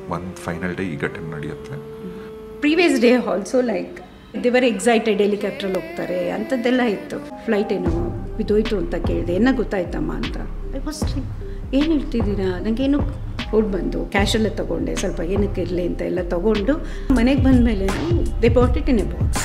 ಒಂದು final day ಈ ಘಟನೆ ನಡೆಯುತ್ತೆ previous day also like they were excited ಹೆಲಿಕಾಪ್ಟ್ರಲ್ಲಿ ಹೋಗ್ತಾರೆ ಅಂಥದ್ದೆಲ್ಲ ಇತ್ತು ಫ್ಲೈಟ್ ಏನೋ ಬಿದ್ದೋಯ್ತು ಅಂತ ಕೇಳಿದೆ ಏನ ಗೊತ್ತಾಯ್ತಮ್ಮ ಅಂತ ಐ ವಾಸ್ ಏನು ಹೇಳ್ತಿದ್ದೀರಾ ನನಗೇನು ಓಡ್ ಬಂದು ಕ್ಯಾಶೆಲ್ಲ ತೊಗೊಂಡೆ ಸ್ವಲ್ಪ ಏನಕ್ಕೆ ಇರಲಿ ಅಂತ ಎಲ್ಲ ತೊಗೊಂಡು ಮನೆಗೆ ಬಂದಮೇಲೆ they bought it in a box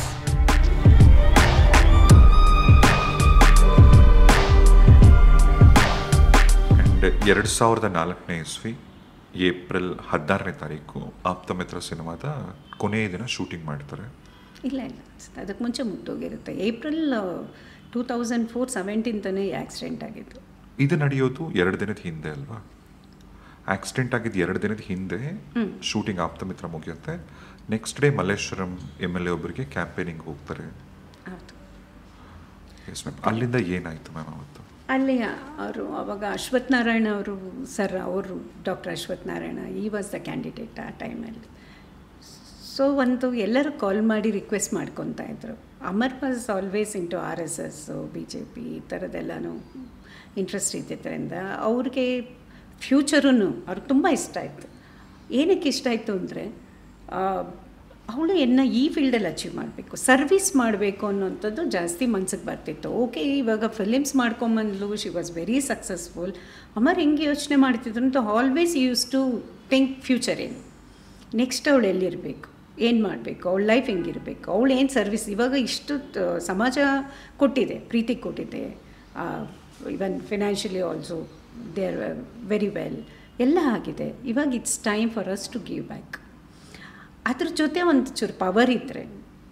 and ಎರಡು ಸಾವಿರದ ನಾಲ್ಕನೇ ಇಸ್ವಿ ಏಪ್ರಿಲ್ ಹದಿನಾರನೇ ತಾರೀಕು ಆಪ್ತಮಿತ್ರ ಸಿನಿಮಾದ ಕೊನೆಯ ದಿನ ಶೂಟಿಂಗ್ ಮಾಡ್ತಾರೆ ಇಲ್ಲ ಇಲ್ಲ ಅನ್ಸುತ್ತೆ ಅದಕ್ಕೆ ಮುಂಚೆ ಮುಗ್ದೋಗಿರುತ್ತೆ ಏಪ್ರಿಲ್ ಟೂ ತೌಸಂಡ್ ಫೋರ್ ಸೆವೆಂಟೀನ್ತನೇ ಆಕ್ಸಿಡೆಂಟ್ ಆಗಿತ್ತು ಇದು ನಡೆಯೋದು ಎರಡು ದಿನದ ಹಿಂದೆ ಅಲ್ವಾ ಆಕ್ಸಿಡೆಂಟ್ ಆಗಿದ್ದು ಎರಡು ದಿನದ ಹಿಂದೆ ಶೂಟಿಂಗ್ ಆಪ್ತಮಿತ್ರ ಮುಗಿಯುತ್ತೆ next day Malleswaram M L A ಒಬ್ಬರಿಗೆ ಕ್ಯಾಂಪೇನಿಂಗ್ ಹೋಗ್ತಾರೆ ಹೌದು ಎಸ್ ಮ್ಯಾಮ್ ಅಲ್ಲಿಂದ ಏನಾಯಿತು ಮ್ಯಾಮ್ ಅವತ್ತು ಅಲ್ಲಿ ಅವರು ಅವಾಗ ಅಶ್ವಥ್ ನಾರಾಯಣ ಅವರು ಸರ್ ಅವರು ಡಾಕ್ಟರ್ ಅಶ್ವಥ್ ನಾರಾಯಣ ಈ ವಾಸ್ ದ ಕ್ಯಾಂಡಿಡೇಟ್ ಆ ಟೈಮಲ್ಲಿ ಸೊ ಒಂದು ಎಲ್ಲರೂ ಕಾಲ್ ಮಾಡಿ ರಿಕ್ವೆಸ್ಟ್ ಮಾಡ್ಕೊತಾ ಇದ್ರು Amar was always into R S S B J P ಈ ಥರದ್ದೆಲ್ಲನೂ ಇಂಟ್ರೆಸ್ಟ್ ಇದ್ದಿದ್ದರಿಂದ ಅವ್ರಿಗೆ ಫ್ಯೂಚರೂ ಅವ್ರಿಗೆ ತುಂಬ ಇಷ್ಟ ಆಯಿತು ಏನಕ್ಕೆ ಇಷ್ಟ ಆಯಿತು ಅಂದರೆ ಅವಳು ಎನ್ನ ಈ ಫೀಲ್ಡಲ್ಲಿ ಅಚೀವ್ ಮಾಡಬೇಕು ಸರ್ವಿಸ್ ಮಾಡಬೇಕು ಅನ್ನೋಂಥದ್ದು ಜಾಸ್ತಿ ಮನ್ಸಿಗೆ ಬರ್ತಿತ್ತು ಓಕೆ ಇವಾಗ ಫಿಲಿಮ್ಸ್ ಮಾಡ್ಕೊಂಬಂದ್ಲು she was very successful Amar ಹೆಂಗೆ ಯೋಚನೆ ಮಾಡ್ತಿದ್ರು ಅಂತ always use to think future ಏನು ನೆಕ್ಸ್ಟ್ ಅವಳು ಎಲ್ಲಿರಬೇಕು ಏನು ಮಾಡಬೇಕು ಅವಳ ಲೈಫ್ ಹೆಂಗಿರಬೇಕು ಅವಳು ಏನು ಸರ್ವಿಸ್ ಇವಾಗ ಇಷ್ಟು ತ- ಸಮಾಜ ಕೊಟ್ಟಿದೆ ಪ್ರೀತಿ ಕೊಟ್ಟಿದೆ even financially also they are very well ಎಲ್ಲ ಆಗಿದೆ ಇವಾಗ it's time for us to give back ಅದ್ರ ಜೊತೆ ಒಂದು ಚೂರು ಪವರ್ ಇದ್ದರೆ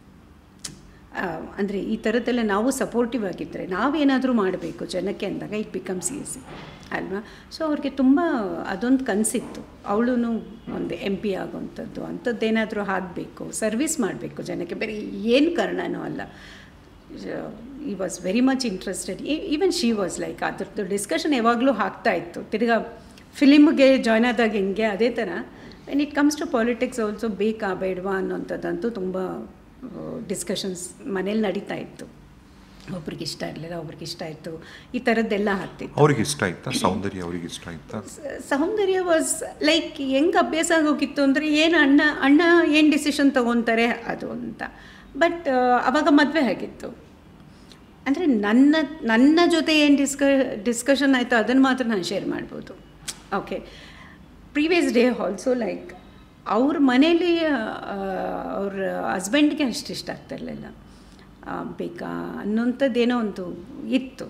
ಅಂದರೆ ಈ ಥರದ್ದೆಲ್ಲ ನಾವು ಸಪೋರ್ಟಿವ್ ಆಗಿದ್ದರೆ ನಾವೇನಾದರೂ ಮಾಡಬೇಕು ಜನಕ್ಕೆ ಅಂದಾಗ ಇಟ್ ಬಿಕಮ್ಸ್ ಈಸಿ ಅಲ್ವಾ ಸೊ ಅವ್ರಿಗೆ ತುಂಬ ಅದೊಂದು ಕನಸಿತ್ತು ಅವಳು ಒಂದು ಎಮ್ ಪಿ ಆಗೋವಂಥದ್ದು ಅಂಥದ್ದೇನಾದರೂ ಆಗಬೇಕು ಸರ್ವಿಸ್ ಮಾಡಬೇಕು ಜನಕ್ಕೆ ಬೇರೆ ಏನು ಕಾರಣನೂ ಅಲ್ಲ he was very much interested even she was like ಅದ್ರದ್ದು ಡಿಸ್ಕಷನ್ ಯಾವಾಗಲೂ ಆಗ್ತಾ ಇತ್ತು ತಿರ್ಗಾ ಫಿಲಿಮ್ಗೆ ಜಾಯ್ನ್ ಆದಾಗ ಹೆಂಗೆ ಅದೇ ಥರ when it comes to politics also ಬೇಕಾ ಬೇಡವಾ ಅನ್ನೋಂಥದ್ದಂತೂ ತುಂಬ ಡಿಸ್ಕಷನ್ಸ್ ಮನೇಲಿ ನಡೀತಾ ಇತ್ತು ಒಬ್ರಿಗೆ ಇಷ್ಟ ಇರಲಿಲ್ಲ ಒಬ್ರಿಗೆ ಇಷ್ಟ ಆಯಿತು ಈ ಥರದ್ದೆಲ್ಲ ಆಗ್ತಿತ್ತು ಅವ್ರಿಗೆ ಇಷ್ಟ ಆಯ್ತಾ ಸೌಂದರ್ಯ ಅವ್ರಿಗೆ ಇಷ್ಟ ಆಯ್ತಾ ಸ- ಸೌಂದರ್ಯ ವಾಸ್ ಲೈಕ್ ಹೆಂಗೆ ಅಭ್ಯಾಸ ಆಗೋಗಿತ್ತು ಅಂದರೆ ಏನು ಅಣ್ಣ ಅಣ್ಣ ಏನು ಡಿಸಿಷನ್ ತೊಗೊತಾರೆ ಅದು ಅಂತ ಬಟ್ ಅವಾಗ ಮದುವೆ ಆಗಿತ್ತು ಅಂದರೆ ನನ್ನ ನನ್ನ ಜೊತೆ ಏನು ಡಿಸ್ಕ ಡಿಸ್ಕಷನ್ ಆಯಿತು ಅದನ್ನು ಮಾತ್ರ ನಾನು ಶೇರ್ ಮಾಡ್ಬೋದು okay previous day also like ಅವ್ರ ಮನೇಲಿ ಅವ್ರ ಹಸ್ಬೆಂಡ್ಗೆ ಅಷ್ಟು ಇಷ್ಟ ಆಗ್ತಿರ್ಲಿಲ್ಲ ಆ, ಬೇಕಾ ಅನ್ನೋಂಥದ್ದೇನೋ ಒಂದು ಇತ್ತು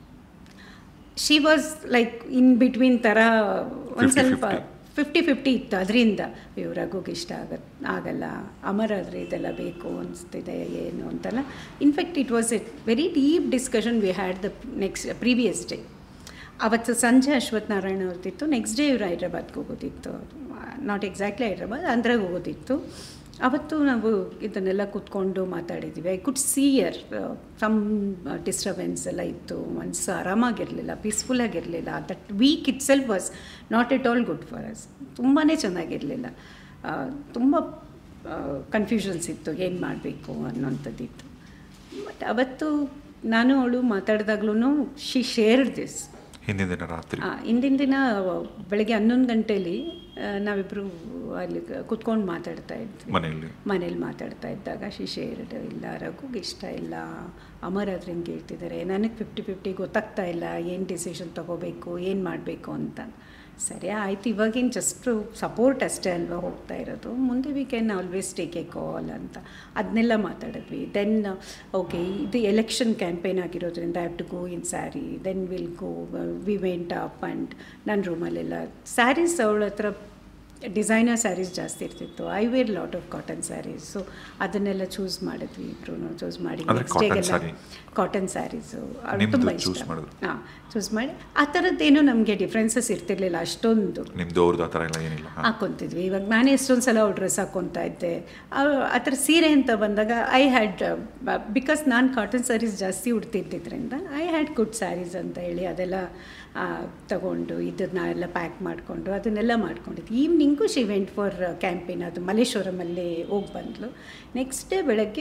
she was like in between ಥರ ಒಂದು 50-50. ಸ್ವಲ್ಪ ಫಿಫ್ಟಿ ಫಿಫ್ಟಿ ಇತ್ತು ಅದರಿಂದ ಅಯ್ಯೋ ರಘುಗೆ ಇಷ್ಟ ಆಗ ಆಗಲ್ಲ ಅಮರ್ ಆದರೆ ಇದೆಲ್ಲ ಬೇಕು ಅನಿಸ್ತಿದೆ ಏನು ಅಂತೆಲ್ಲ in fact it was a very deep discussion we had the next previous day ಅವತ್ತು ಸಂಜೆ ಅಶ್ವಥ್ ನಾರಾಯಣ ಅವ್ರದ್ದಿತ್ತು ನೆಕ್ಸ್ಟ್ ಡೇ ಇವರು ಹೈದ್ರಾಬಾದ್ಗೆ ಹೋಗೋದಿತ್ತು ನಾಟ್ ಎಕ್ಸಾಕ್ಟ್ಲಿ ಹೈದ್ರಾಬಾದ್ ಆಂಧ್ರಾಗೆ ಹೋಗೋದಿತ್ತು ಅವತ್ತು ನಾವು ಇದನ್ನೆಲ್ಲ ಕೂತ್ಕೊಂಡು ಮಾತಾಡಿದ್ವಿ I could see here some disturbance ಎಲ್ಲ ಇತ್ತು ಮನಸ್ಸು ಆರಾಮಾಗಿರಲಿಲ್ಲ ಪೀಸ್ಫುಲ್ಲಾಗಿರಲಿಲ್ಲ that week itself was not at all good for us ತುಂಬಾ ಚೆನ್ನಾಗಿರಲಿಲ್ಲ ತುಂಬ ಕನ್ಫ್ಯೂಷನ್ಸ್ ಇತ್ತು ಏನು ಮಾಡಬೇಕು ಅನ್ನೋಂಥದ್ದಿತ್ತು ಬಟ್ ಅವತ್ತು ನಾನು ಅವಳು ಮಾತಾಡಿದಾಗ್ಲೂ ಶಿ ಶೇರ್ಡ್ ದಿಸ್ ಹಿಂದಿನ ದಿನ ರಾತ್ರಿ ಆ, ಹಿಂದಿನ ದಿನ ಬೆಳಗ್ಗೆ ಹನ್ನೊಂದು ಗಂಟೆಯಲ್ಲಿ ನಾವಿಬ್ಬರು ಅಲ್ಲಿ ಕುತ್ಕೊಂಡು ಮಾತಾಡ್ತಾ ಇದ್ವಿ ಮನೆಯಲ್ಲಿ ಮನೇಲಿ ಮಾತಾಡ್ತಾ ಇದ್ದಾಗ ಶಿಶೇರ್ಡ್ ಇಲ್ಲ ರಘುಗೆ ಇಷ್ಟ ಇಲ್ಲ ಅಮರ್ ಆದ್ರೆ ಹಿಂಗೆ ಹೇಳ್ತಿದ್ದಾರೆ ನನಗೆ ಫಿಫ್ಟಿ ಫಿಫ್ಟಿ ಗೊತ್ತಾಗ್ತಾ ಇಲ್ಲ ಏನು ಡಿಸಿಷನ್ ತೊಗೋಬೇಕು ಏನು ಮಾಡಬೇಕು ಅಂತ ಸರಿ ಆಯ್ತು ಇವಾಗಿನ ಜಸ್ಟು ಸಪೋರ್ಟ್ ಅಷ್ಟೇ ಅಲ್ವಾ ಹೋಗ್ತಾ ಇರೋದು ಮುಂದೆ we can always take a call ಅಂತ ಅದನ್ನೆಲ್ಲ ಮಾತಾಡಿದ್ವಿ ದೆನ್ ಓಕೆ ಇದು ಎಲೆಕ್ಷನ್ ಕ್ಯಾಂಪೇನ್ ಆಗಿರೋದ್ರಿಂದ have to go in sari then will go we went up and ನನ್ನ ರೂಮಲ್ಲೆಲ್ಲ ಸ್ಯಾರೀಸ್ ಅವಳ ಹತ್ರ ಡಿಸೈನರ್ ಸ್ಯಾರೀಸ್ ಜಾಸ್ತಿ ಇರ್ತಿತ್ತು I wear lot of cotton saris so ಅದನ್ನೆಲ್ಲ ಚೂಸ್ ಮಾಡಿದ್ವಿ ಇಬ್ರು ಚೂಸ್ ಮಾಡಿ ಅಂದ್ರೆ ನೆಕ್ಸ್ಟ್ cotton ಡೇಗೆಲ್ಲ saree? ಕಾಟನ್ ಸ್ಯಾರೀಸು ನಿಮ್ದು ತುಂಬ choose ಇಷ್ಟ ಮಾಡಿದ್ರು? ಹಾಂ ಚೂಸ್ ಮಾಡಿ ಆ ಥರದ್ದೇನು ನಮಗೆ ಡಿಫ್ರೆನ್ಸಸ್ ಇರ್ತಿರ್ಲಿಲ್ಲ ಅಷ್ಟೊಂದು ನಿಮ್ದು ಅವ್ರದ್ದು ಆ ಥರ ಎಲ್ಲ ಏನಿಲ್ಲ ಹಾ. ಹಾಕ್ಕೊತಿದ್ವಿ ಇವಾಗ ನಾನೇ ಎಷ್ಟೊಂದು ಸಲ ಅವ್ರ ಡ್ರೆಸ್ ಹಾಕ್ಕೊತಾ ಇದ್ದೆ ಆ- ಆ ಥರ ಸೀರೆ ಅಂತ ಬಂದಾಗ ಐ ಹ್ಯಾಡ್ ಬಿಕಾಸ್ ನಾನು ಕಾಟನ್ ಸ್ಯಾರೀಸ್ ಜಾಸ್ತಿ ಉಡ್ತಿದ್ದಿದ್ರಿಂದ ಐ ಹ್ಯಾಡ್ ಗುಡ್ ಸ್ಯಾರೀಸ್ ಅಂತ ಹೇಳಿ ಅದೆಲ್ಲ ಆ, ತಗೊಂಡು ಇದನ್ನ ಎಲ್ಲ ಪ್ಯಾಕ್ ಮಾಡಿಕೊಂಡು ಅದನ್ನೆಲ್ಲ ಮಾಡ್ಕೊಂಡಿದ್ವಿ evening she went for campaign ಅದು ಮಲ್ಲೇಶ್ವರಮಲ್ಲಿ ಹೋಗಿ ಬಂದ್ಲು ನೆಕ್ಸ್ಟ್ ಡೇ ಬೆಳಗ್ಗೆ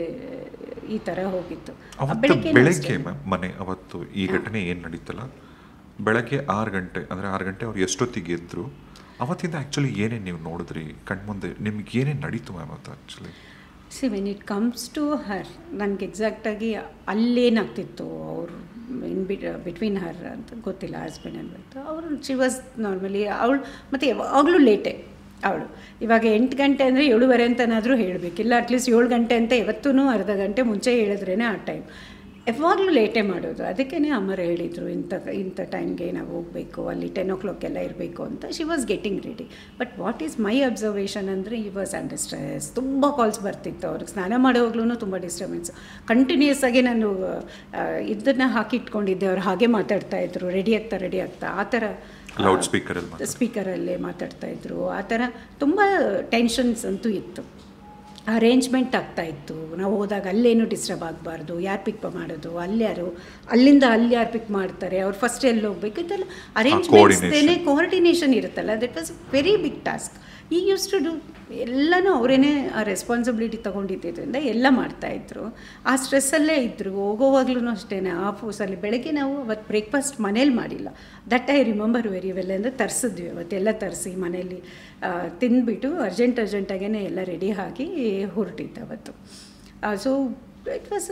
ಈ ಥರ ಹೋಗಿತ್ತು ಅವತ್ತು ಬೆಳಗ್ಗೆನೂ ಬೆಳಗ್ಗೆ ಅಷ್ಟೇ. ಮ್ಯಾಮ್ ಮನೆ ಅವತ್ತು ಈ ಘಟನೆ ಏನು ನಡೀತಲ್ಲ ಬೆಳಗ್ಗೆ ಆರು ಗಂಟೆ ಅಂದರೆ ಆರು ಗಂಟೆ ಅವ್ರು ಎಷ್ಟೊತ್ತಿಗೆ ಎದ್ರು ಅವತ್ತಿಂದ ಆ್ಯಕ್ಚುಲಿ ಏನೇನು ನೀವು ನೋಡಿದ್ರಿ ಕಣ್ಮುಂದೆ ನಿಮ್ಗೆ ಏನೇನು ನಡೀತು ಮ್ಯಾಮ್ ಅವತ್ತು actually see when it comes to her ನನಗೆ ಎಕ್ಸಾಕ್ಟಾಗಿ ಅಲ್ಲೇನಾಗ್ತಿತ್ತು ಅವರು ಇನ್ ಬಿಟ್ ಬಿಟ್ವೀನ್ ಹರ್ ಅಂತ ಗೊತ್ತಿಲ್ಲ ಹಸ್ಬೆಂಡ್ ಅನ್ಬಿಟ್ಟು ಅವರು ಶಿ ವಾಸ್ ನಾರ್ಮಲಿ ಅವಳು ಮತ್ತು ಯಾವಾಗಲೂ ಲೇಟೆ ಅವಳು ಇವಾಗ ಎಂಟು ಗಂಟೆ ಅಂದರೆ ಏಳುವರೆ ಅಂತನಾದರೂ ಹೇಳಬೇಕಿಲ್ಲ ಅಟ್ಲೀಸ್ಟ್ ಏಳು ಗಂಟೆ ಅಂತ ಯಾವತ್ತೂ ಅರ್ಧ ಗಂಟೆ ಮುಂಚೆ ಹೇಳಿದ್ರೇ ಆ ಟೈಮ್ ಯಾವಾಗಲೂ ಲೇಟೇ ಮಾಡೋದು ಅದಕ್ಕೇ ಅಮ್ಮರು ಹೇಳಿದರು ಇಂಥ ಇಂಥ ಟೈಮ್ಗೆ ನಾವು ಹೋಗಬೇಕು ಅಲ್ಲಿ ಟೆನ್ ಓ ಕ್ಲಾಕೆಲ್ಲ ಇರಬೇಕು ಅಂತ she was getting ready but what is my observation ಅಂದರೆ ಈ ವಾಸ್ ಅಂಡರ್ ಸ್ಟ್ರೆಸ್ ತುಂಬ ಕಾಲ್ಸ್ ಬರ್ತಿತ್ತು ಅವ್ರಿಗೆ ಸ್ನಾನ ಮಾಡೋವಾಗ್ಲೂ ತುಂಬ ಡಿಸ್ಟರ್ಬೆನ್ಸ್ ಕಂಟಿನ್ಯೂಸ್ ಆಗಿ ನಾನು ಇದನ್ನು ಹಾಕಿಟ್ಕೊಂಡಿದ್ದೆ ಅವ್ರು ಹಾಗೆ ಮಾತಾಡ್ತಾ ಇದ್ರು ರೆಡಿ ಆಗ್ತಾ ರೆಡಿ ಆಗ್ತಾ ಆ ಥರ ಲೌಡ್ ಸ್ಪೀಕರಲ್ಲಿ ಸ್ಪೀಕರಲ್ಲೇ ಮಾತಾಡ್ತಾ ಇದ್ರು ಆ ಥರ ತುಂಬ ಟೆನ್ಷನ್ಸ್ ಅಂತೂ ಇತ್ತು ಅರೇಂಜ್ಮೆಂಟ್ ಆಗ್ತಾ ಇತ್ತು ನಾವು ಹೋದಾಗ ಅಲ್ಲೇನು ಡಿಸ್ಟರ್ಬ್ ಆಗಬಾರ್ದು ಯಾರು ಪಿಕ್ ಮಾಡೋದು ಅಲ್ಲಿ ಯಾರು ಅಲ್ಲಿಂದ ಅಲ್ಲಿ ಯಾರು ಪಿಕ್ ಮಾಡ್ತಾರೆ ಅವ್ರು ಫಸ್ಟ್ ಎಲ್ಲಿ ಹೋಗ್ಬೇಕು ಇದೆಲ್ಲ ಅರೇಂಜ್ಮೆಂಟ್ಸ್ದೇನೆ ಕೋಆರ್ಡಿನೇಷನ್ ಇರುತ್ತಲ್ಲ that was very big task he use to do ಎಲ್ಲನೂ ಅವರೇನೆ ಆ ರೆಸ್ಪಾನ್ಸಿಬಿಲಿಟಿ ತೊಗೊಂಡಿದ್ದರಿಂದ ಎಲ್ಲ ಮಾಡ್ತಾಯಿದ್ರು ಆ ಸ್ಟ್ರೆಸ್ಸಲ್ಲೇ ಇದ್ದರು ಹೋಗೋವಾಗ್ಲೂ ಅಷ್ಟೇ ಆಫೀಸಲ್ಲಿ ಬೆಳಗ್ಗೆ ನಾವು ಅವತ್ತು ಬ್ರೇಕ್ಫಾಸ್ಟ್ ಮನೇಲಿ ಮಾಡಿಲ್ಲ that I remember very well ಅಂದರೆ ತರಿಸಿದ್ವಿ ಅವತ್ತೆಲ್ಲ ತರಿಸಿ ಮನೇಲಿ ತಿಂದುಬಿಟ್ಟು ಅರ್ಜೆಂಟ್ ಅರ್ಜೆಂಟಾಗೇ ಎಲ್ಲ ರೆಡಿ ಆಗಿ ಹೊರಟಿತ್ತು ಅವತ್ತು so it was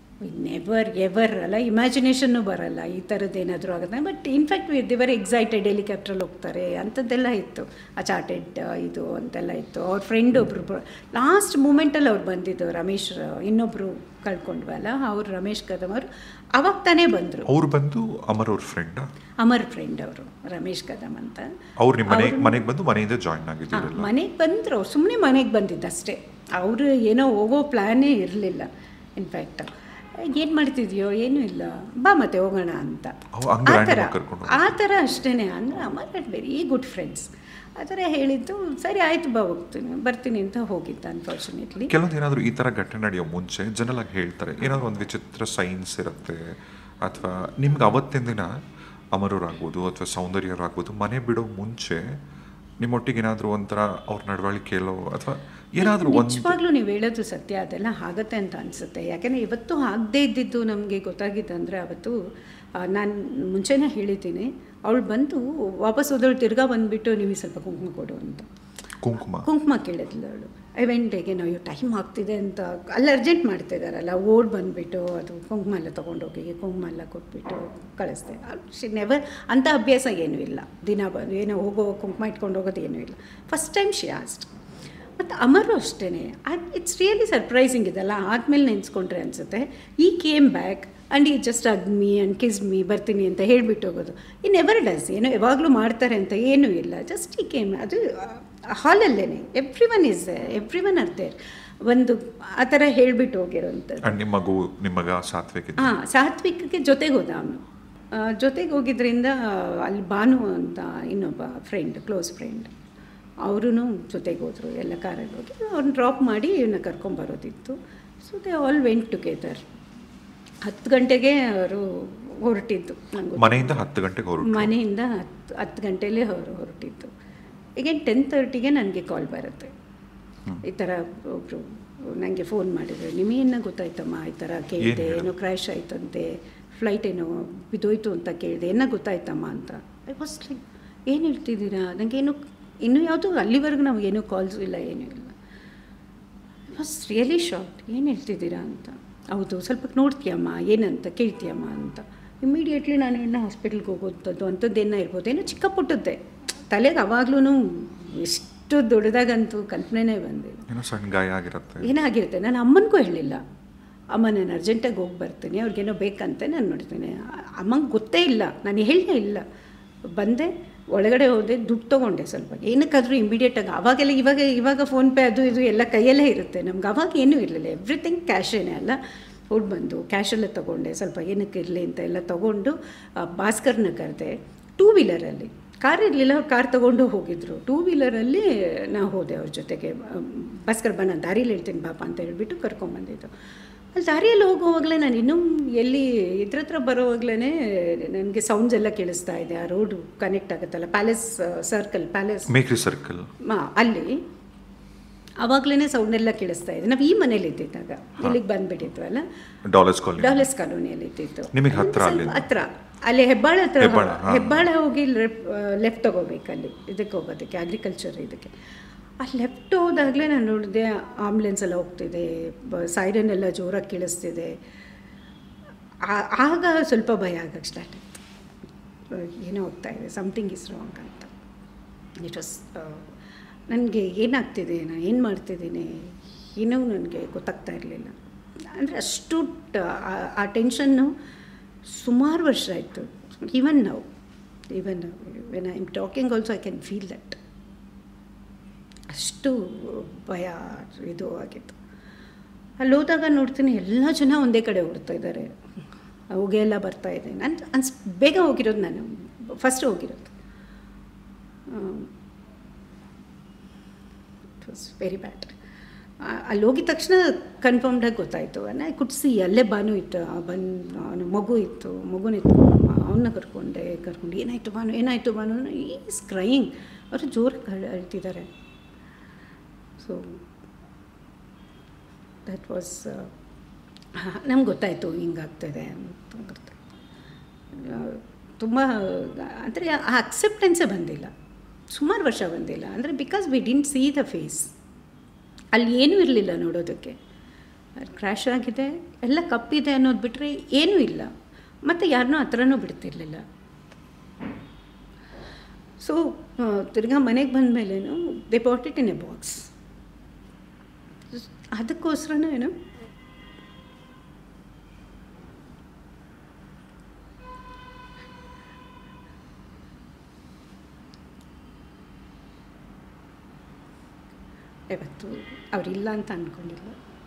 never ever ಅಲ್ಲ ಇಮ್ಯಾಜಿನೇಷನ್ನು ಬರಲ್ಲ ಈ ಥರದ್ದು ಏನಾದರೂ ಆಗುತ್ತೆ ಬಟ್ ಇನ್ಫ್ಯಾಕ್ಟ್ ದಿವರ್ ಎಕ್ಸೈಟೆಡ್ ಹೆಲಿಕಾಪ್ಟ್ರಲ್ಲಿ ಹೋಗ್ತಾರೆ ಅಂಥದ್ದೆಲ್ಲ ಇತ್ತು ಆ ಚಾರ್ಟೆಡ್ ಇದು ಅಂತೆಲ್ಲ ಇತ್ತು ಅವ್ರ ಫ್ರೆಂಡ್ ಒಬ್ಬರು ಲಾಸ್ಟ್ ಮೂಮೆಂಟಲ್ಲಿ ಅವ್ರು ಬಂದಿದ್ದು ರಮೇಶ್ ಇನ್ನೊಬ್ಬರು ಕಳ್ಕೊಂಡ್ವಲ್ಲ ಅವ್ರು ರಮೇಶ್ ಕದಮ್ ಅವರು ಅವಾಗ ತಾನೇ ಬಂದರು ಅವ್ರು ಬಂದು ಅಮರ್ ಅವ್ರ ಫ್ರೆಂಡ್ ಅಮರ್ ಫ್ರೆಂಡ್ ಅವರು ರಮೇಶ್ ಕದಮ್ ಅಂತ ಅವ್ರು ನಿಮ್ಮ ಮನೆಗೆ ಮನೆಗೆ ಬಂದು ಮನೆಯಿಂದ ಜಾಯಿನ್ ಆಗಿದ್ದೀರಲ್ಲ ಮನೆಗೆ ಬಂದರು ಅವ್ರು ಸುಮ್ಮನೆ ಮನೆಗೆ ಬಂದಿದ್ದಷ್ಟೇ ಅವರು ಏನೋ ಹೋಗೋ ಪ್ಲ್ಯಾನೇ ಇರಲಿಲ್ಲ ಇನ್ಫ್ಯಾಕ್ಟ್ ಏನು ಮಾಡ್ತಿದ್ಯೋ ಏನೂ ಇಲ್ಲ ಬಾ ಮತ್ತೆ ಹೋಗೋಣ ಅಂತ ಅವ್ ಹಂಗ್ ಆ random ಥರ ಆಗ್ ಕರ್ಕೊಂಡು ಆ ಥರ ಅಷ್ಟೇ ಅಂದರೆ Amar at very good friends ಆ ಥರ ಹೇಳಿದ್ದು ಸರಿ ಆಯಿತು ಬಾ ಹೋಗ್ತೀನಿ ಬರ್ತೀನಿ ಅಂತ ಹೋಗಿದ್ದ ಅನ್ಫಾರ್ಚುನೇಟ್ಲಿ ಕೆಲವೊಂದು ಏನಾದರೂ ಈ ಥರ ಘಟನೆ ನಡೆಯೋ ಮುಂಚೆ ಜನಲಾಗಿ ಹೇಳ್ತಾರೆ ಏನಾದರೂ ಒಂದು ವಿಚಿತ್ರ ಸೈನ್ಸ್ ಇರುತ್ತೆ ಅಥವಾ ನಿಮ್ಗೆ ಅವತ್ತಿನ ದಿನ ಅಮರರಾಗ್ಬೋದು ಅಥವಾ ಸೌಂದರ್ಯರಾಗ್ಬೋದು ಮನೆ ಬಿಡೋ ಮುಂಚೆ ನಿಮ್ಮೊಟ್ಟಿಗೆ ಏನಾದರೂ ಒಂಥರ ಅವ್ರ ನಡವಳಿಕೆಯಲ್ಲೋ ಅಥವಾ ಏನಾದರೂ ಒಂದು ನಿಜವಾಗ್ಲೂ ನೀವು ಹೇಳೋದು ಸತ್ಯ ಅದೆಲ್ಲ ಆಗತ್ತೆ ಅಂತ ಅನಿಸುತ್ತೆ ಯಾಕೆಂದರೆ ಇವತ್ತು ಆಗದೇ ಇದ್ದಿದ್ದು ನಮಗೆ ಗೊತ್ತಾಗಿದ್ದಂದರೆ ಅವತ್ತು ನಾನು ಮುಂಚೆನೇ ಹೇಳಿದ್ದೀನಿ ಅವಳು ಬಂದು ವಾಪಸ್ ಹೋದವಳು ತಿರ್ಗಾ ಬಂದುಬಿಟ್ಟು ನೀವು ಸ್ವಲ್ಪ ಕುಂಕುಮ ಕೊಡು ಅಂತ ಕುಂಕುಮ ಕುಂಕುಮ ಕೇಳಿದ್ಲು ಅವಳು ಇವೆಂಟಿಗೆ ನಾವು ಟೈಮ್ ಆಗ್ತಿದೆ ಅಂತ ಅಲ್ಲಿ ಅರ್ಜೆಂಟ್ ಮಾಡ್ತಿದ್ದಾರಲ್ಲ ಓಡ್ ಬಂದುಬಿಟ್ಟು ಅದು ಕುಂಕುಮ ಎಲ್ಲ ತೊಗೊಂಡೋಗಿ ಕುಂಕುಮ ಎಲ್ಲ ಕೊಟ್ಬಿಟ್ಟು ಕಳಿಸ್ದೆ ಶಿ ನೆವರ್ ಅಂಥ ಅಭ್ಯಾಸ ಏನೂ ಇಲ್ಲ ದಿನ ಬಂದು ಏನೋ ಹೋಗೋ ಕುಂಕುಮ ಇಟ್ಕೊಂಡು ಹೋಗೋದು ಏನೂ ಇಲ್ಲ ಫಸ್ಟ್ ಟೈಮ್ ಶಿ ಆಸ್ಟ್ ಮತ್ತು ಅಮರು ಅಷ್ಟೇ ಇಟ್ಸ್ ರಿಯಲಿ ಸರ್ಪ್ರೈಸಿಂಗ್ ಇದೆಲ್ಲ ಆದಮೇಲೆ ನೆನೆಸ್ಕೊಂಡ್ರೆ ಅನಿಸುತ್ತೆ he came back and he just hug me and kiss me ಬರ್ತೀನಿ ಅಂತ ಹೇಳಿಬಿಟ್ಟು ಹೋಗೋದು ಈ ನೆವರ್ ಡಸ್ ಏನೋ ಯಾವಾಗಲೂ ಮಾಡ್ತಾರೆ ಅಂತ ಏನೂ ಇಲ್ಲ ಜಸ್ಟ್ ಈ ಕೇಮ್ ಅದು ಹಾಲಲ್ಲೇ everyone is everyone are there ಒಂದು ಆ ಥರ ಹೇಳಿಬಿಟ್ಟು ಹೋಗಿರೋಂಥದ್ದು ಆ್ಯಂಡ್ ನಿಮ್ಮ ಮಗು ನಿಮ್ಮ ಮಗ ಸಾತ್ವಿಕ್ ಇದ್ದ ಹಾಂ ಸಾತ್ವಿಕ್ಗೆ ಜೊತೆಗೆ ಹೋದ ಅವನು ಜೊತೆಗೆ ಹೋಗಿದ್ರಿಂದ ಅಲ್ಲಿ ಭಾನು ಅಂತ ಇನ್ನೊಬ್ಬ ಫ್ರೆಂಡ್ ಕ್ಲೋಸ್ ಫ್ರೆಂಡ್ ಅವರು ಜೊತೆಗೆ ಹೋದರು ಎಲ್ಲ ಕಾರಲ್ಲಿ ಹೋಗಿ ಅವ್ರನ್ನ ಡ್ರಾಪ್ ಮಾಡಿ ಇವನ್ನ ಕರ್ಕೊಂಬರೋದಿತ್ತು so they all went together ಹತ್ತು ಗಂಟೆಗೆ ಅವರು ಹೊರಟಿದ್ದು ನಂಗೆ ಮನೆಯಿಂದ ಹತ್ತು ಗಂಟೆಗೆ ಹೊರಟು ಮನೆಯಿಂದ ಹತ್ತು ಹತ್ತು ಗಂಟೆಲೇ ಅವರು ಹೊರಟಿದ್ದು ಈಗೇನು ಟೆನ್ ತರ್ಟಿಗೆ ನನಗೆ ಕಾಲ್ ಬರುತ್ತೆ ಈ ಥರ ಒಬ್ಬರು ನನಗೆ ಫೋನ್ ಮಾಡಿದ್ರು ನಿಮಗೇನ ಗೊತ್ತಾಯ್ತಮ್ಮ ಈ ಥರ ಕೇಳಿದೆ ಏನ್ ಏನೋ ಕ್ರ್ಯಾಶ್ ಆಯ್ತಂತೆ ಫ್ಲೈಟ್ ಏನೋ ಬಿದ್ದೋಯ್ತು ಅಂತ ಕೇಳಿದೆ ಏನ ಗೊತ್ತಾಯ್ತಮ್ಮ ಅಂತ ಐ ವಾಸ್ ಲೈಕ್ ಏನು ಹೇಳ್ತಿದ್ದೀರಾ ನನಗೇನು ಇನ್ನೂ ಯಾವುದು ಅಲ್ಲಿವರೆಗೂ ನಮಗೇನು ಕಾಲ್ಸು ಇಲ್ಲ ಏನೂ ಇಲ್ಲ ಐ ವಾಸ್ ರಿಯಲಿ ಶಾಕ್ಡ್ ಏನು ಹೇಳ್ತಿದ್ದೀರಾ ಅಂತ ಹೌದು ಸ್ವಲ್ಪ ನೋಡ್ತೀಯಮ್ಮ ಏನಂತ ಕೇಳ್ತೀಯಮ್ಮ ಅಂತ ಇಮಿಡಿಯೇಟ್ಲಿ ನಾನು ಇನ್ನು ಹಾಸ್ಪಿಟ್ಲ್ಗೆ ಹೋಗೋಂಥದ್ದು ಅಂಥದ್ದೇನೋ ಇರ್ಬೋದು ಏನೋ ಚಿಕ್ಕ ಪುಟ್ಟದ್ದೆ ತಲೆಗೆ ಅವಾಗ್ಲೂ ಎಷ್ಟು ದೊಡ್ಡದಾಗಂತೂ ಕಲ್ಪನೆನೇ ಬಂದಿಲ್ಲ ಏನೋ ಸಣ್ಣ ಗಾಯ ಆಗಿರುತ್ತೆ ಏನಾಗಿರುತ್ತೆ ನಾನು ಅಮ್ಮನಿಗೂ ಹೇಳಿಲ್ಲ ಅಮ್ಮ ನಾನು ಅರ್ಜೆಂಟಾಗಿ ಹೋಗಿ ಬರ್ತೀನಿ ಅವ್ರಿಗೇನೋ ಬೇಕಂತೆ ನಾನು ನೋಡ್ತೀನಿ ಅಮ್ಮಂಗೆ ಗೊತ್ತೇ ಇಲ್ಲ ನಾನು ಹೇಳಲೇ ಇಲ್ಲ ಬಂದೆ ಒಳಗಡೆ ಹೋದೆ ದುಡ್ಡು ತೊಗೊಂಡೆ ಸ್ವಲ್ಪ ಏನಕ್ಕಾದರೂ ಇಮಿಡಿಯೇಟಾಗಿ ಅವಾಗೆಲ್ಲ ಇವಾಗ ಇವಾಗ ಫೋನ್ಪೇ ಅದು ಇದು ಎಲ್ಲ ಕೈಯಲ್ಲೇ ಇರುತ್ತೆ ನಮ್ಗೆ ಅವಾಗ ಏನೂ ಇರಲಿಲ್ಲ ಎವ್ರಿಥಿಂಗ್ ಕ್ಯಾಶೇನೆ ಅಲ್ಲ ಹೋಗಿ ಬಂದು ಕ್ಯಾಶೆಲ್ಲ ತೊಗೊಂಡೆ ಸ್ವಲ್ಪ ಏನಕ್ಕೆ ಇರಲಿ ಅಂತ ಎಲ್ಲ ತೊಗೊಂಡು ಆ, ಭಾಸ್ಕರ್ನ ಕರೆದೆ ಟೂ ವೀಲರಲ್ಲಿ ಕಾರ್ ಇರಲಿಲ್ಲ ಅವ್ರು ಕಾರ್ ತೊಗೊಂಡು ಹೋಗಿದ್ರು ಟೂ ವೀಲರಲ್ಲಿ ನಾವು ಹೋದೆ ಅವ್ರ ಜೊತೆಗೆ ಅಮ್, ಭಾಸ್ಕರ್ ಬಾ ನಾನು ದಾರಿಲಿ ಹೇಳ್ತೀನಿ ಬಾಪ ಅಂತ ಹೇಳ್ಬಿಟ್ಟು ಕರ್ಕೊಂಬಂದಿದ್ದು ಅಲ್ಲಿ ದಾರಿಯಲ್ಲಿ ಹೋಗುವಾಗಲೇ ನಾನು ಇನ್ನೂ ಎಲ್ಲಿ ಇದ್ರ ಹತ್ರ ಬರೋವಾಗಲೇ ನನಗೆ ಸೌಂಡ್ಸ್ ಎಲ್ಲ ಕೇಳಿಸ್ತಾ ಇದೆ ಆ ರೋಡು ಕನೆಕ್ಟ್ ಆಗುತ್ತಲ್ಲ palace circle palace Mekhri circle ಅಲ್ಲಿ ಆವಾಗಲೇ ಸೌಂಡ್ ಎಲ್ಲ ಕೇಳಿಸ್ತಾ ಇದೆ ನಾವು ಈ ಮನೇಲಿ ಇದ್ದಿದ್ದಾಗ ಇಲ್ಲಿಗೆ ಬಂದುಬಿಟ್ಟಿದ್ವಲ್ಲ ಡಾಲರ್ಸ್ ಕಾಲನಿ ಡಾಲರ್ಸ್ ಕಾಲೋನಿಯಲ್ಲಿ ಇದ್ದಿದ್ದು ನಿಮಗೆ ಹತ್ರ ಸ್ವಲ್ಪ ಅಲ್ಲಿಂದ? ಹತ್ರ ಅಲ್ಲಿ ಹೆಬ್ಬಾಳ ಹತ್ರ ಹೆಬ್ಬಾಳ, ಹಾ. ಹೆಬ್ಬಾಳ ಹೋಗಿ ಲೆಫ್ಟ್ ತಗೋಬೇಕು ಅಲ್ಲಿ ಇದಕ್ಕೆ ಹೋಗೋದಕ್ಕೆ ಅಗ್ರಿಕಲ್ಚರ್ ಇದಕ್ಕೆ ಆ ಲೆಫ್ಟ್ ಹೋದಾಗಲೇ ನಾನು ನೋಡಿದೆ ಆಂಬುಲೆನ್ಸ್ ಎಲ್ಲ ಹೋಗ್ತಿದೆ ಸೈರನ್ ಎಲ್ಲ ಜೋರಾಗಿ ಕೇಳಿಸ್ತಿದೆ ಆ- ಆಗ ಸ್ವಲ್ಪ ಭಯ ಆಗಕ್ಕೆ ಸ್ಟಾರ್ಟ್ ಆಯಿತು ಏನೋ ಹೋಗ್ತಾ ಇದೆ ಸಮಥಿಂಗ್ ಇಸ್ ರಾಂಗ್ ಅಂತ ಇಟ್ ವಾಸ್ ನನಗೆ ಏನಾಗ್ತಿದೆ ನಾನು ಏನು ಮಾಡ್ತಿದ್ದೀನಿ ಏನೂ ನನಗೆ ಗೊತ್ತಾಗ್ತಾ ಇರಲಿಲ್ಲ ಅಂದರೆ ಅಷ್ಟು ಟ- ಆ- ಆ ಟೆನ್ಷನ್ನು ಸುಮಾರು ವರ್ಷ ಆಯಿತು ಈವನ್ ನಾವು even when I am talking also I can feel that ಅಷ್ಟು ಭಯ ಇದು ಆಗಿತ್ತು ಅಲ್ಲಿ ಹೋದಾಗ ನೋಡ್ತೀನಿ ಎಲ್ಲ ಜನ ಒಂದೇ ಕಡೆ ಓಡ್ತಾ ಇದ್ದಾರೆ ಹೊಗೆ ಎಲ್ಲ ಬರ್ತಾ ಇದೆ ನಾನು ಅನ್ಸ್ ಬೇಗ ಹೋಗಿರೋದು ನಾನು ಫಸ್ಟ್ ಹೋಗಿರೋದು ಇಟ್ ವಾಸ್ ವೆರಿ ಬ್ಯಾಡ್ ಅಲ್ಲಿ ಹೋಗಿದ ತಕ್ಷಣ ಕನ್ಫರ್ಮ್ಡಾಗಿ ಗೊತ್ತಾಯಿತು ಐ ಕುಡ್ ಸಿ ಅಲ್ಲೇ ಬಾನು ಇತ್ತು ಆ ಬಂದು ಅವನು ಮಗು ಇತ್ತು ಮಗುನಿತ್ತು ಅವನ್ನ ಕರ್ಕೊಂಡೆ ಕರ್ಕೊಂಡು ಏನಾಯಿತು ಬಾನು ಏನಾಯಿತು ಬಾನು ಈಸ್ ಕ್ರೈಯಿಂಗ್ ಅವರು ಜೋರಾಗಿ ಅಳ್ತಿದ್ದಾರೆ ಸೊ ದಟ್ ವಾಸ್ ನಮ್ಗೆ ಗೊತ್ತಾಯಿತು ಹಿಂಗಾಗ್ತದೆ ಅಂತ ಗೊತ್ತಾಯ್ತು ತುಂಬ ಅಂದರೆ ಆ ಅಕ್ಸೆಪ್ಟೆನ್ಸೇ ಬಂದಿಲ್ಲ ಸುಮಾರು ವರ್ಷ ಬಂದಿಲ್ಲ ಅಂದರೆ because we didn't see the face ಅಲ್ಲಿ ಏನೂ ಇರಲಿಲ್ಲ ನೋಡೋದಕ್ಕೆ ಕ್ರ್ಯಾಶ್ ಆಗಿದೆ ಎಲ್ಲ ಕಪ್ಪಿದೆ ಅನ್ನೋದು ಬಿಟ್ಟರೆ ಏನೂ ಇಲ್ಲ ಮತ್ತು ಯಾರನ್ನೂ ಹತ್ರನೂ ಬಿಡ್ತಿರ್ಲಿಲ್ಲ ಸೊ ತಿರ್ಗಾ ಮನೆಗೆ ಬಂದ ಮೇಲೇನು they bought it in a box ಅದಕ್ಕೋಸ್ಕರನೂ ಏನು ಯಾವತ್ತು ಅವರಿಲ್ಲ ಅಂತ ಅಂದ್ಕೊಂಡಿಲ್ಲ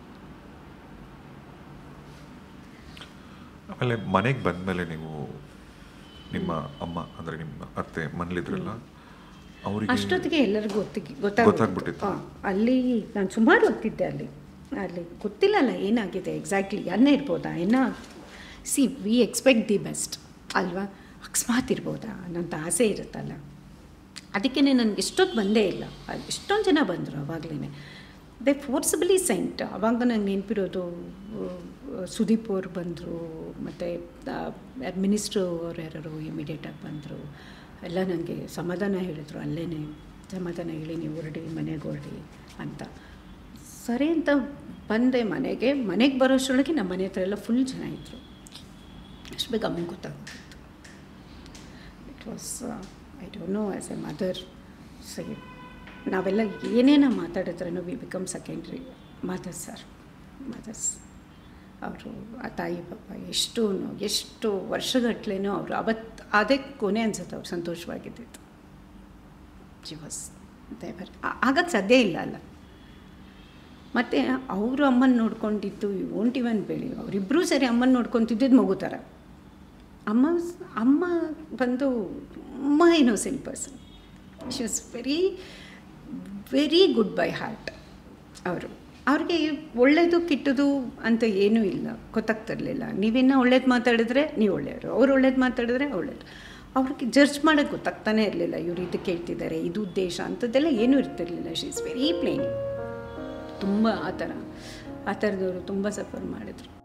ಆಮೇಲೆ ಮನೆಗೆ ಬಂದಮೇಲೆ ನೀವು ನಿಮ್ಮ ಅಮ್ಮ ಅಂದರೆ ನಿಮ್ಮ ಅತ್ತೆ ಮನೇಲಿದ್ರಲ್ಲ ಅವರಿಗೆ ಅಷ್ಟೊತ್ತಿಗೆ ಎಲ್ಲರಿಗೂ ಗೊತ್ತಿಗೆ ಗೊತ್ತಾಗ್ಬಿಟ್ಟಿತ್ತು. ಗೊತ್ತಾಗ್ಬಿಟ್ಟಿತ್ತು ಹಾಂ ಅಲ್ಲಿ ನಾನು ಸುಮಾರು ಓದ್ತಿದ್ದೆ ಅಲ್ಲಿ ಅಲ್ಲಿ ಗೊತ್ತಿಲ್ಲಲ್ಲ ಏನಾಗಿದೆ ಎಕ್ಸಾಕ್ಟ್ಲಿ ಅನ್ನೇ ಇರ್ಬೋದಾ ಏನೋ see we expect the best ಅಲ್ವಾ ಅಕಸ್ಮಾತ್ ಇರ್ಬೋದಾ ಅನ್ನೋಂಥ ಆಸೆ ಇರುತ್ತಲ್ಲ ಅದಕ್ಕೇ ನನಗೆ ಎಷ್ಟೊತ್ತು ಬಂದೇ ಇಲ್ಲ ಅಲ್ಲಿ ಎಷ್ಟೊಂದು ಜನ ಬಂದರು ಅವಾಗಲೇ ದೇ ಫೋರ್ಸಬಲಿ ಸೆಂಟ್ ಅವಾಗ ನಂಗೆ ನೆನಪಿರೋದು ಸುದೀಪ್ ಅವ್ರು ಬಂದರು ಮತ್ತು ಮಿನಿಸ್ಟ್ರು ಅವ್ರು ಯಾರು ಇಮಿಡಿಯೇಟಾಗಿ ಬಂದರು ಎಲ್ಲ ನನಗೆ ಸಮಾಧಾನ ಹೇಳಿದರು ಅಲ್ಲೇ ಸಮಾಧಾನ ಹೇಳಿ ನೀವು ಹೊರಡಿ ಮನೆಗೆ ಹೊರಡಿ ಅಂತ ಸರಿ ಅಂತ ಬಂದೆ ಮನೆಗೆ ಮನೆಗೆ ಬರೋಷ್ಟರೊಳಗೆ ನಮ್ಮ ಮನೆ ಹತ್ರ ಎಲ್ಲ ಫುಲ್ ಜನ ಇದ್ದರು ಅಷ್ಟು ಬೇಗ ಅಮ್ಮಂಗೆ ಗೊತ್ತಾಗ್ಬಿಟ್ಟಿತ್ತು it was I don't know as a mother ಸರಿ ನಾವೆಲ್ಲ ಏನೇನೋ ಮಾತಾಡಿದ್ರೂ we become secondary mothers sir mothers ಅವರು ಆ ತಾಯಿ ಪಾಪ ಎಷ್ಟು ಎಷ್ಟು ವರ್ಷಗಟ್ಲೆನೋ ಅವರು ಅವತ್ತು ಅದೇ ಕೊನೆ ಅನ್ಸುತ್ತೆ ಅವ್ರು ಸಂತೋಷವಾಗಿದ್ದಿತ್ತು ಜಿ ವಾಸ್ ದೇವರ್ ಆಗಕ್ಕೆ ಸಾಧ್ಯ ಇಲ್ಲ ಅಲ್ಲ ಮತ್ತು ಅವರು ಅಮ್ಮನ ನೋಡ್ಕೊಂಡಿದ್ದು ಓಂಟ್ ಇವನ್ ಬೆಳಿ ಅವರಿಬ್ಬರೂ ಸರಿ ಅಮ್ಮನ ನೋಡ್ಕೊತಿದ್ದಿದ್ದು ಮಗು ಥರ ಅಮ್ಮ ಅಮ್ಮ ಬಂದು ತುಂಬ innocent person she was very very good by heart ಅವರು ಅವ್ರಿಗೆ ಒಳ್ಳೆಯದು ಕೆಟ್ಟದು ಅಂತ ಏನೂ ಇಲ್ಲ ಗೊತ್ತಾಗ್ತಿರ್ಲಿಲ್ಲ ನೀವೇನೋ ಒಳ್ಳೇದು ಮಾತಾಡಿದ್ರೆ ನೀವು ಒಳ್ಳೆಯವರು ಅವ್ರು ಒಳ್ಳೇದು ಮಾತಾಡಿದ್ರೆ ಒಳ್ಳೇದು ಅವ್ರಿಗೆ ಜಡ್ಜ್ ಮಾಡೋಕ್ಕೆ ಗೊತ್ತಾಗ್ತಾನೆ ಇರಲಿಲ್ಲ ಇವ್ರು ಇದು ಕೇಳ್ತಿದ್ದಾರೆ ಇದು ಉದ್ದೇಶ ಅಂಥದ್ದೆಲ್ಲ ಏನೂ ಇರ್ತಿರ್ಲಿಲ್ಲ ಶಿ ಇಸ್ ವೆರಿ ಪ್ಲೇನ್ ತುಂಬ ಆ ಥರ ಆ ಥರದವರು ತುಂಬ ಸಫರ್ ಮಾಡಿದ್ರು